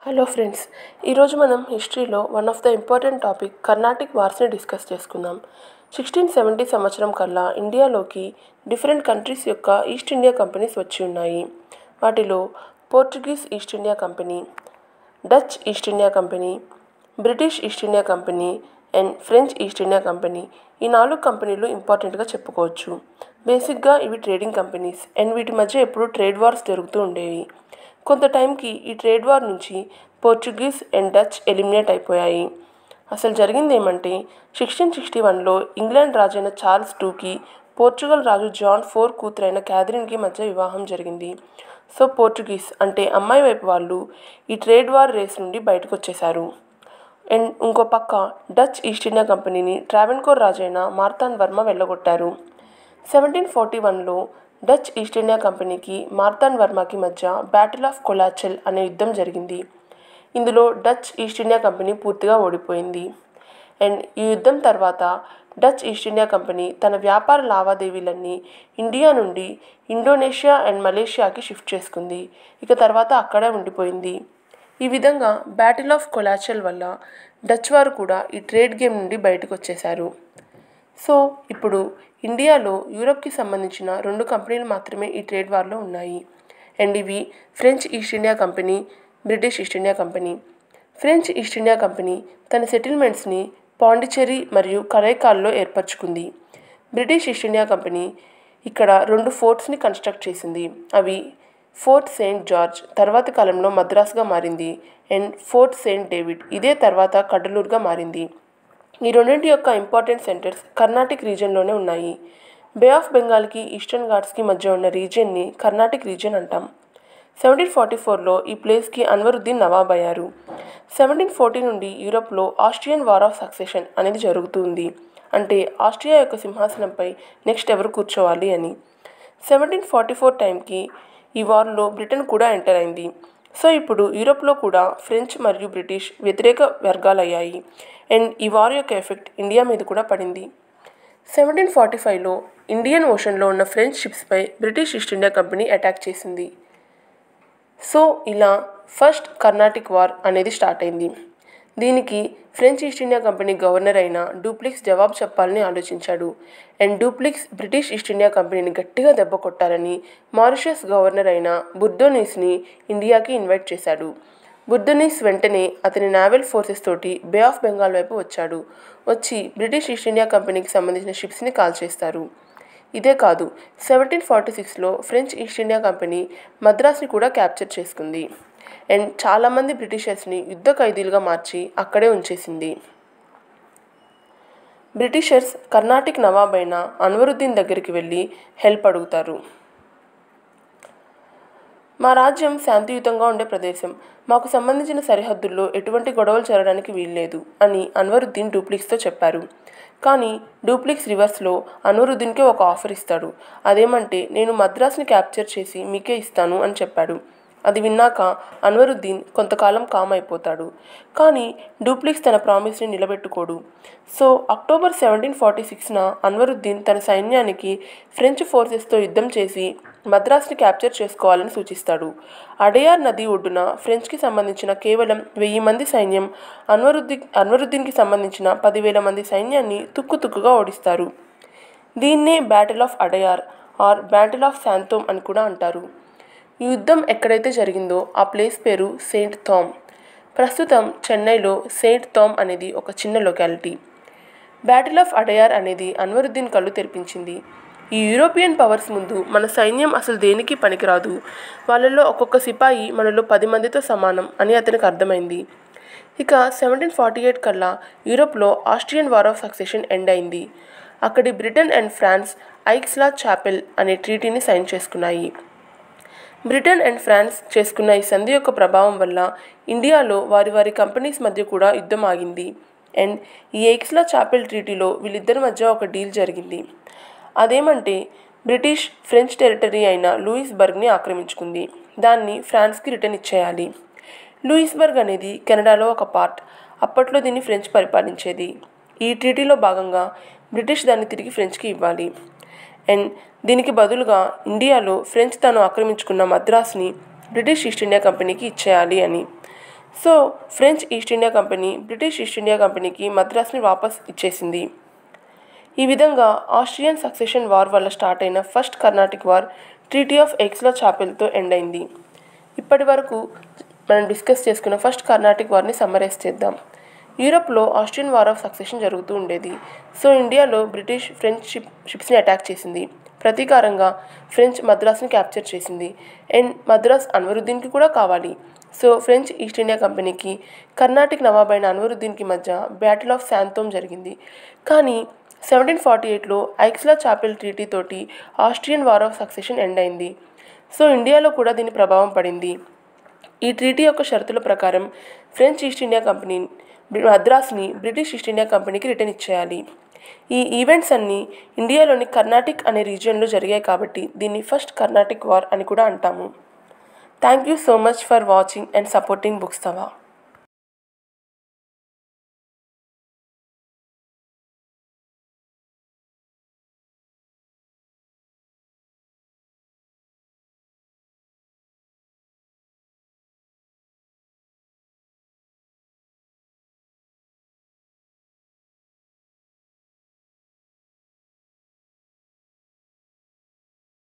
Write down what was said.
hello friends ఈరోజు మనం హిస్టరీలో one of the important topic Carnatic వార్స్ని డిస్కస్ చేసుకుందాం సిక్స్టీన్ సెవెంటీ సంవత్సరం కల్లా ఇండియాలోకి డిఫరెంట్ కంట్రీస్ యొక్క ఈస్ట్ ఇండియా కంపెనీస్ వచ్చి ఉన్నాయి వాటిలో Portuguese East India company Dutch East India company British East India company and French East India company ఈ నాలుగు కంపెనీలు ఇంపార్టెంట్గా చెప్పుకోవచ్చు బేసిక్గా ఇవి ట్రేడింగ్ కంపెనీస్ అండ్ వీటి మధ్య ఎప్పుడూ ట్రేడ్ వార్స్ జరుగుతూ ఉండేవి కొంత టైంకి ఈ ట్రేడ్ వార్ నుంచి పోర్చుగీస్ అండ్ డచ్ ఎలిమినేట్ అయిపోయాయి అసలు జరిగింది ఏమంటే సిక్స్టీన్ సిక్స్టీ వన్లో ఇంగ్లాండ్ రాజైన చార్ల్స్ టూకి పోర్చుగల్ రాజు జాన్ ఫోర్ కూతురైన క్యాథరిన్కి మధ్య వివాహం జరిగింది సో పోర్చుగీస్ అంటే అమ్మాయి వైపు వాళ్ళు ఈ ట్రేడ్ వార్ రేస్ నుండి బయటకు వచ్చేశారు అండ్ ఇంకో పక్క డచ్ ఈస్ట్ ఇండియా కంపెనీని ట్రావెన్కోర్ రాజైన మార్తాన్ వర్మ వెళ్ళగొట్టారు సెవెంటీన్ ఫార్టీ వన్లో డచ్ ఈస్ట్ ఇండియా కంపెనీకి మార్తాన్ వర్మకి మధ్య బ్యాటిల్ ఆఫ్ కొలాచెల్ అనే యుద్ధం జరిగింది ఇందులో డచ్ ఈస్ట్ ఇండియా కంపెనీ పూర్తిగా ఓడిపోయింది అండ్ ఈ యుద్ధం తర్వాత డచ్ ఈస్ట్ ఇండియా కంపెనీ తన వ్యాపార లావాదేవీలన్నీ ఇండియా నుండి ఇండోనేషియా అండ్ మలేషియాకి షిఫ్ట్ చేసుకుంది ఇక తర్వాత అక్కడే ఉండిపోయింది ఈ విధంగా బ్యాటిల్ ఆఫ్ కొలాచెల్ వల్ల డచ్ వారు కూడా ఈ ట్రేడ్ గేమ్ నుండి బయటకు వచ్చేశారు సో ఇప్పుడు ఇండియాలో యూరప్కి సంబంధించిన రెండు కంపెనీలు మాత్రమే ఈ ట్రేడ్ వార్లో ఉన్నాయి అండ్ ఇవి French East India company British East India company French East India company తన సెటిల్మెంట్స్ని పాండిచ్చేరి మరియు కరైకాల్లో ఏర్పరచుకుంది బ్రిటిష్ ఈస్ట్ ఇండియా కంపెనీ ఇక్కడ రెండు ఫోర్ట్స్ని కన్స్ట్రక్ట్ చేసింది అవి ఫోర్ట్ సెయింట్ జార్జ్ తర్వాతి కాలంలో మద్రాసుగా మారింది అండ్ ఫోర్ట్ సెయింట్ డేవిడ్ ఇదే తర్వాత కడలూరుగా మారింది ఈ రెండింటి యొక్క ఇంపార్టెంట్ సెంటర్స్ కర్ణాటిక్ రీజియన్లోనే ఉన్నాయి బే ఆఫ్ బెంగాల్కి ఈస్టర్న్ ఘాట్స్కి మధ్య ఉన్న రీజియన్ని కర్ణాటిక్ రీజియన్ అంటాం సెవెంటీన్ ఫార్టీ ఫోర్లో ఈ ప్లేస్కి అన్వరుద్దీన్ నవాబ్ అయ్యారు సెవెంటీన్ ఫార్టీ నుండి యూరప్లో ఆస్ట్రియన్ వార్ ఆఫ్ సక్సెషన్ అనేది జరుగుతుంది అంటే ఆస్ట్రియా యొక్క సింహాసనంపై నెక్స్ట్ ఎవరు కూర్చోవాలి అని సెవెంటీన్ ఫార్టీ ఫోర్ టైంకి ఈ వార్లో బ్రిటన్ కూడా ఎంటర్ అయింది సో ఇప్పుడు యూరోప్లో కూడా ఫ్రెంచ్ మరియు బ్రిటిష్ వ్యతిరేక వర్గాలు అయ్యాయి అండ్ ఈ వార్ యొక్క ఎఫెక్ట్ ఇండియా మీద కూడా పడింది సెవెంటీన్ ఫార్టీ ఫైవ్లో ఇండియన్ ఓషన్లో ఉన్న ఫ్రెంచ్ షిప్స్పై British East India Company attack చేసింది సో ఇలా ఫస్ట్ కర్ణాటిక్ వార్ అనేది స్టార్ట్ అయింది దీనికి French East India Company governor అయిన డూప్లిక్స్ జవాబు చెప్పాలని ఆలోచించాడు and Dupleix British East India కంపెనీని గట్టిగా దెబ్బ కొట్టాలని మారిషస్ గవర్నర్ అయిన బుర్దోనీస్ని ఇండియాకి ఇన్వైట్ చేశాడు బుర్దోనీస్ వెంటనే అతని నావెల్ ఫోర్సెస్ తోటి బే ఆఫ్ బెంగాల్ వైపు వచ్చాడు వచ్చి బ్రిటిష్ ఈస్ట్ ఇండియా కంపెనీకి సంబంధించిన షిప్స్ని కాల్ చేస్తారు ఇదే కాదు సెవెంటీన్ ఫార్టీ సిక్స్లో ఫ్రెంచ్ ఈస్ట్ ఇండియా కంపెనీ మద్రాస్ని కూడా క్యాప్చర్ చేసుకుంది అండ్ చాలామంది బ్రిటిషర్స్ని యుద్ధ ఖైదీలుగా మార్చి అక్కడే ఉంచేసింది బ్రిటిషర్స్ కర్ణాటిక్ నవాబ్ అయిన అన్వరుద్దీన్ దగ్గరికి వెళ్ళి హెల్ప్ అడుగుతారు మా రాజ్యం శాంతియుతంగా ఉండే ప్రదేశం మాకు సంబంధించిన సరిహద్దుల్లో ఎటువంటి గొడవలు జరగడానికి వీల్లేదు అని అన్వరుద్దీన్ డూప్లిక్స్తో చెప్పారు కానీ డూప్లిక్స్ రివర్స్లో అన్వరుద్దీన్కే ఒక ఆఫర్ ఇస్తాడు అదేమంటే నేను మద్రాస్ని క్యాప్చర్ చేసి మీకే ఇస్తాను అని చెప్పాడు అది విన్నాక అన్వరుద్దీన్ కొంతకాలం కామ్ అయిపోతాడు కానీ డూప్లిక్స్ తన ప్రామిస్ని నిలబెట్టుకోడు సో అక్టోబర్ సెవెంటీన్ ఫార్టీ సిక్స్న అన్వరుద్దీన్ తన సైన్యానికి ఫ్రెంచ్ ఫోర్సెస్తో యుద్ధం చేసి మద్రాస్ని క్యాప్చర్ చేసుకోవాలని సూచిస్తాడు అడయార్ నది ఒడ్డున ఫ్రెంచ్కి సంబంధించిన కేవలం వెయ్యి మంది సైన్యం అన్వరుద్దీన్ అన్వరుద్దీన్కి సంబంధించిన పదివేల మంది సైన్యాన్ని తుక్కుతుక్కుగా ఓడిస్తారు దీన్నే battle of Adyar or battle of Santhome అని కూడా అంటారు ఈ యుద్ధం ఎక్కడైతే జరిగిందో ఆ ప్లేస్ పేరు సెయింట్ థామ్ ప్రస్తుతం చెన్నైలో సెయింట్ థామ్ అనేది ఒక చిన్న లొకాలిటీ బ్యాటిల్ ఆఫ్ అడయార్ అనేది అన్వరుద్దీన్ కళ్ళు తెరిపించింది ఈ యూరోపియన్ పవర్స్ ముందు మన సైన్యం అసలు దేనికి పనికిరాదు వాళ్ళలో ఒక్కొక్క సిపాయి మనలో పది మందితో సమానం అని అతనికి అర్థమైంది ఇక సెవెంటీన్ ఫార్టీ ఎయిట్ కల్లా యూరోప్లో Austrian war of Succession end అయింది అక్కడి బ్రిటన్ అండ్ ఫ్రాన్స్ ఐక్స్లా చాపెల్ అనే ట్రీటీని సైన్ చేసుకున్నాయి బ్రిటన్ అండ్ ఫ్రాన్స్ చేసుకున్న ఈ సంధి యొక్క ప్రభావం వల్ల ఇండియాలో వారి వారి కంపెనీస్ మధ్య కూడా యుద్ధం ఆగింది అండ్ ఈ ఎయిక్స్లా చాపెల్ ట్రీటీలో వీళ్ళిద్దరి మధ్య ఒక డీల్ జరిగింది అదేమంటే బ్రిటిష్ ఫ్రెంచ్ టెరిటరీ అయిన లూయిస్బర్గ్ని ఆక్రమించుకుంది దాన్ని ఫ్రాన్స్కి రిటర్న్ ఇచ్చేయాలి లూయిస్బర్గ్ అనేది కెనడాలో ఒక పార్ట్ అప్పట్లో దీన్ని ఫ్రెంచ్ పరిపాలించేది ఈ ట్రీటీలో భాగంగా బ్రిటిష్ దాన్ని తిరిగి ఫ్రెంచ్కి ఇవ్వాలి అండ్ దీనికి బదులుగా ఇండియాలో ఫ్రెంచ్ తాను ఆక్రమించుకున్న మద్రాస్ని బ్రిటిష్ ఈస్ట్ ఇండియా కంపెనీకి ఇచ్చేయాలి అని so French East India company British East India కంపెనీకి మద్రాస్ని వాపస్ ఇచ్చేసింది ఈ విధంగా ఆస్ట్రియన్ సక్సెషన్ వార్ వల్ల స్టార్ట్ అయిన First Carnatic War treaty of Aix la చాపెల్తో ఎండ్ అయింది ఇప్పటి వరకు మనం డిస్కస్ చేసుకున్న ఫస్ట్ కర్ణాటిక్ వార్ని సమ్మరైజ్ చేద్దాం యూరోప్లో ఆస్ట్రియన్ వార్ ఆఫ్ సక్సెషన్ జరుగుతూ ఉండేది సో ఇండియాలో బ్రిటిష్ ఫ్రెంచ్ షిప్ షిప్స్ని అటాక్ చేసింది ప్రతీకారంగా ఫ్రెంచ్ మద్రాస్ని క్యాప్చర్ చేసింది అండ్ మద్రాస్ అన్వరుద్దీన్కి కూడా కావాలి సో ఫ్రెంచ్ ఈస్ట్ ఇండియా కంపెనీకి కర్ణాటిక్ నవాబ్ అయిన అన్వరుద్దీన్కి మధ్య బ్యాటిల్ ఆఫ్ శాంతోమ్ జరిగింది కానీ సెవెంటీన్ ఫార్టీ ఎయిట్లో ఐక్స్లా చాపెల్ ట్రీటీ తోటి Austrian war of Succession end అయింది సో ఇండియాలో కూడా దీని ప్రభావం పడింది ఈ ట్రీటీ యొక్క షరతుల ప్రకారం ఫ్రెంచ్ ఈస్ట్ ఇండియా కంపెనీ మద్రాస్ని బ్రిటిష్ ఈస్ట్ ఇండియా కంపెనీకి రిటర్న్ ఇచ్చేయాలి ఈ ఈవెంట్స్ అన్నీ ఇండియాలోని కర్ణాటిక్ అనే రీజియన్లో జరిగాయి కాబట్టి దీన్ని ఫస్ట్ కర్ణాటిక్ వార్ అని కూడా అంటాము thank you so much for watching and supporting books tawa